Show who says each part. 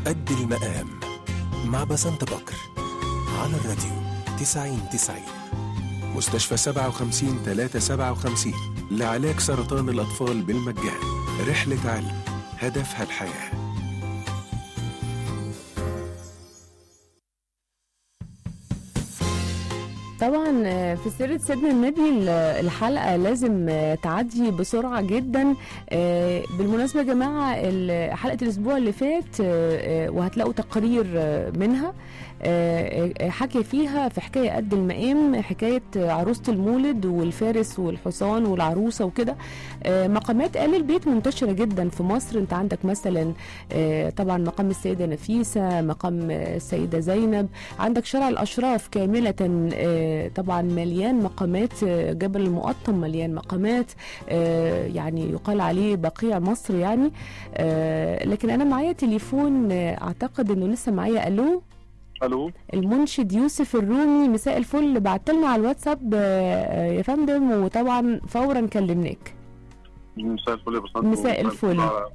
Speaker 1: قد المقام مع بسنت بكر على الراديو 90 90 مستشفى 57 357 لعلاج سرطان الأطفال بالمجان رحلة علم هدفها الحياه
Speaker 2: طبعا آه، في سيرة سيدنا النبي ال- الحلقة لازم آه، تعدي بسرعة جدا آه، بالمناسبة يا جماعة ال- حلقة الأسبوع اللي فات آه، آه، وهتلاقوا تقرير آه، منها آه، آه، حكي فيها في حكاية قد المقام حكاية عروسة المولد والفارس والحصان والعروسة وكده آه، مقامات آل البيت منتشرة جدا في مصر انت عندك مثلا آه، طبعا مقام السيدة نفيسة مقام آه، السيدة زينب عندك شارع الأشراف كاملة آه، طبعا مليان مقامات آه، جبل المقطم مليان مقامات آه، يعني يقال عليه بقيع مصر يعني آه، لكن أنا معايا تليفون آه، أعتقد إنه لسه معايا ألو
Speaker 3: الو
Speaker 2: المنشد يوسف الرومي مساء الفل بعت لنا على الواتساب آه، آه، يا فندم وطبعا فورا كلمناك
Speaker 3: مساء الفل يا بسنت
Speaker 2: مساء الفل.
Speaker 3: على